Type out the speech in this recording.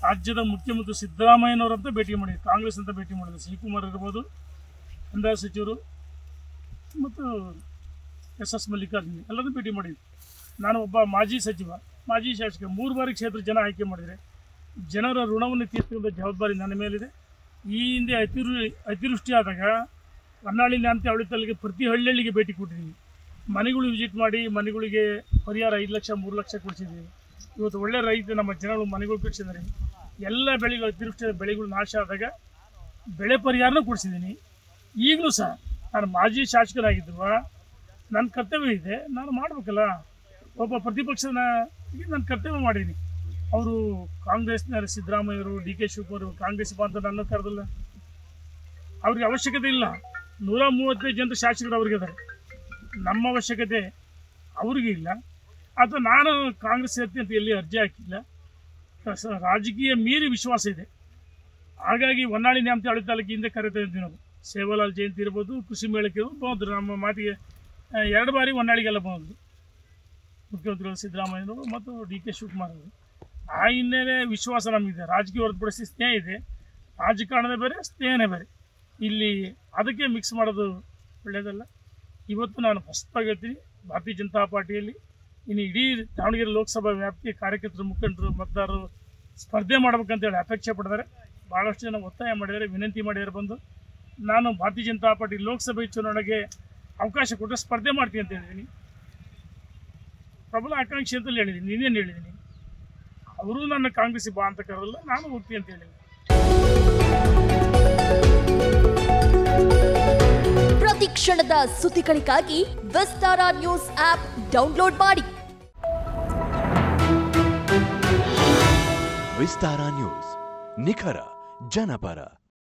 ರಾಜ್ಯದ ಮುಖ್ಯಮಂತ್ರಿ ಸಿದ್ದರಾಮಯ್ಯನವರಂತ ಭೇಟಿ ಮಾಡಿದ್ರು ಕಾಂಗ್ರೆಸ್ ಅಂತ ಭೇಟಿ ಮಾಡಿದ್ರು ಶಿವಕುಮಾರ್ ಇರ್ಬೋದು ಕಂದಾಯ ಸಚಿವರು ಮತ್ತು ಎಸ್ ಎಸ್ ಮಲ್ಲಿಕಾರ್ಜುನ್ ಎಲ್ಲರೂ ಭೇಟಿ ಮಾಡಿದ್ವಿ ನಾನು ಒಬ್ಬ ಮಾಜಿ ಸಚಿವ ಮಾಜಿ ಶಾಸಕ ಮೂರು ಬಾರಿ ಕ್ಷೇತ್ರ ಜನ ಆಯ್ಕೆ ಮಾಡಿದರೆ ಜನರ ಋಣವನ್ನು ತೀರ್ಸುವಂಥ ಜವಾಬ್ದಾರಿ ನನ್ನ ಮೇಲಿದೆ ಈ ಹಿಂದೆ ಅತಿವೃ ಅತಿವೃಷ್ಟಿ ಆದಾಗ ಹೊನ್ನಾಳಿ ನ್ಯಾಮತಿ ಅವಳಿ ತಾಲೂಕಿಗೆ ಪ್ರತಿ ಹಳ್ಳಿಗೆ ಭೇಟಿ ಕೊಟ್ಟಿದ್ದೀವಿ ಮನೆಗಳು ವಿಸಿಟ್ ಮಾಡಿ ಮನೆಗಳಿಗೆ ಪರಿಹಾರ ಐದು ಲಕ್ಷ ಮೂರು ಲಕ್ಷ ಕೊಡಿಸಿದ್ದೀವಿ ಇವತ್ತು ಒಳ್ಳೆ ರೈತ ನಮ್ಮ ಜನಗಳು ಮನೆಗಳು ಕಟ್ಟಿಸಿದ್ದಾರೆ ಎಲ್ಲ ಬೆಳೆಗಳು ಅತಿವೃಷ್ಟಿಯ ಬೆಳೆಗಳು ನಾಶ ಆದಾಗ ಬೆಳೆ ಪರಿಹಾರನೂ ಕೊಡಿಸಿದ್ದೀನಿ ಈಗಲೂ ಸಹ ನಾನು ಮಾಜಿ ಶಾಸಕರಾಗಿದ್ರುವ ನನ್ನ ಕರ್ತವ್ಯ ಇದೆ ನಾನು ಮಾಡಬೇಕಲ್ಲ ಒಬ್ಬ ಪ್ರತಿಪಕ್ಷದ ನನ್ನ ಕರ್ತವ್ಯ ಮಾಡಿದ್ದೀನಿ ಅವರು ಕಾಂಗ್ರೆಸ್ನ ಸಿದ್ದರಾಮಯ್ಯರು ಡಿ ಕೆ ಶಿವಕುಮಾರ್ ಕಾಂಗ್ರೆಸ್ ಬಾ ಅಂತ ನನ್ನ ಕರೆದಿಲ್ಲ ಅವ್ರಿಗೆ ಅವಶ್ಯಕತೆ ಇಲ್ಲ ನೂರ ಮೂವತ್ತೈದು ಜನರು ಶಾಸಕರು ಅವ್ರಿಗೆ ಇದ್ದಾರೆ ನಮ್ಮ ಅವಶ್ಯಕತೆ ಅವ್ರಿಗೆ ಇಲ್ಲ ಅಥವಾ ನಾನು ಕಾಂಗ್ರೆಸ್ ಸೇರ್ತೀನಿ ಅಂತ ಎಲ್ಲಿ ಅರ್ಜಿ ಹಾಕಿಲ್ಲ ಸ- ರಾಜಕೀಯ ಮೀರಿ ವಿಶ್ವಾಸ ಇದೆ ಹಾಗಾಗಿ ಹೊನ್ನಾಳಿ ನ್ಯಾಮತಿ ಹಳೆ ತಾಲೂಕಿಂದ ಕರೆತಾ ಇದ್ದೀವಿ ನಾವು ಸೇವಾಲಾಲ್ ಜಯಂತಿ ಇರ್ಬೋದು ಕೃಷಿ ಮೇಳಕ್ಕೆ ಇರ್ಬೋದು ಬಂದರು ನಮ್ಮ ಮಾತಿಗೆ ಆ, ಎರಡು ಬಾರಿ ಹೊನ್ನಾಳಿಗೆಲ್ಲ ಬಂದರು ಮುಖ್ಯಮಂತ್ರಿಗಳು ಸಿದ್ದರಾಮಯ್ಯನವರು ಮತ್ತು ಡಿ ಕೆ ಶಿವಕುಮಾರ್ ಅವರು ಆ ಹಿನ್ನೆಲೆ ವಿಶ್ವಾಸ ನಮಗಿದೆ ರಾಜಕೀಯ ಹೊರತುಪಡಿಸಿ ಸ್ನೇಹ ಇದೆ ರಾಜಕಾರಣದ ಬೇರೆ ಸ್ನೇಹನೇ ಬೇರೆ ಇಲ್ಲಿ ಅದಕ್ಕೆ ಮಿಕ್ಸ್ ಮಾಡೋದು ಒಳ್ಳೆಯದಲ್ಲ ಇವತ್ತು ನಾನು ಹೊಸದಾಗಿ ಹೇಳ್ತೀನಿ ಭಾರತೀಯ ಜನತಾ ಪಾರ್ಟಿಯಲ್ಲಿ ಇನ್ನು ಇಡೀ ದಾವಣಗೆರೆ ಲೋಕಸಭಾ ವ್ಯಾಪ್ತಿಯ ಕಾರ್ಯಕರ್ತರು ಮುಖಂಡರು ಮತದಾರರು ಸ್ಪರ್ಧೆ ಮಾಡ್ಬೇಕಂತೇಳಿ ಅಪೇಕ್ಷೆ ಪಡ್ತಾರೆ ಭಾಳಷ್ಟು ಜನ ಒತ್ತಾಯ ಮಾಡಿದ್ದಾರೆ ವಿನಂತಿ ಮಾಡಿದ್ದಾರೆ ಬಂದು ನಾನು ಭಾರತೀಯ ಜನತಾ ಪಾರ್ಟಿ ಲೋಕಸಭೆ ಚುನಾವಣೆಗೆ ಅವಕಾಶ ಕೊಟ್ಟರೆ ಸ್ಪರ್ಧೆ ಮಾಡ್ತೀನಿ ಅಂತ ಹೇಳಿದ್ದೀನಿ ಪ್ರಬಲ ಆಕಾಂಕ್ಷಿ ಅಂತಲೇ ಹೇಳಿದ್ದೀನಿ ನೀನೇನು ಹೇಳಿದ್ದೀನಿ ಅವರು ನನ್ನ ಕಾಂಗ್ರೆಸ್ ಬಾ ಅಂತ ಕರೆದಲ್ಲ ನಾನು ಹೋಗ್ತೀನಿ ಅಂತ ಹೇಳಿದ್ದೀನಿ ಪ್ರತಿ ಕ್ಷಣದ ಸುದ್ದಿಗಳಿಗಾಗಿ ವಿಸ್ತಾರ ನ್ಯೂಸ್ ಆಪ್ ಡೌನ್ಲೋಡ್ ಮಾಡಿ ವಿಸ್ತಾರ ನ್ಯೂಸ್ ನಿಖರ ಜನಪರ